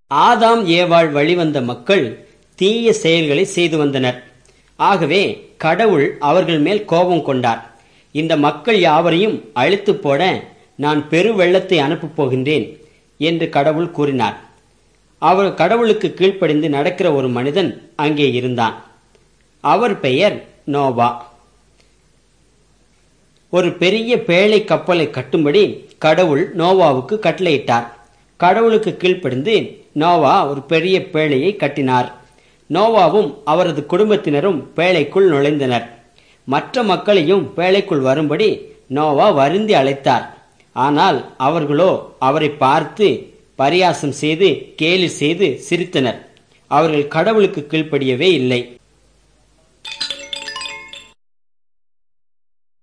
ஆதாம் ஏவாள் வழிவந்த மக்கள் தீய செயல்களை செய்து வந்தனர் ஆகவே கடவுள் அவர்கள் மேல் கோபம் கொண்டார் இந்த மக்கள் யாவரையும் அழித்து போட நான் பெரு வெள்ளத்தை அனுப்பப் போகின்றேன் என்று கடவுள் கூறினார் அவர் கடவுளுக்கு கீழ்ப்படிந்து நடக்கிற ஒரு மனிதன் அங்கே இருந்தான் அவர் பெயர் நோவா ஒரு பெரிய பேழை கப்பலை கட்டும்படி கடவுள் நோவாவுக்கு கட்டளையிட்டார் கடவுளுக்கு கீழ்ப்படிந்து நோவா ஒரு பெரிய பேழையை கட்டினார் நோவாவும் அவரது குடும்பத்தினரும் பேழைக்குள் நுழைந்தனர் மற்ற மக்களையும் பேழைக்குள் வரும்படி நோவா வருந்தி அழைத்தார் ஆனால் அவர்களோ அவரை பார்த்து பரியாசம் செய்து கேலி செய்து சிரித்தனர் அவர்கள் கடவுளுக்கு கீழ்ப்படியவே இல்லை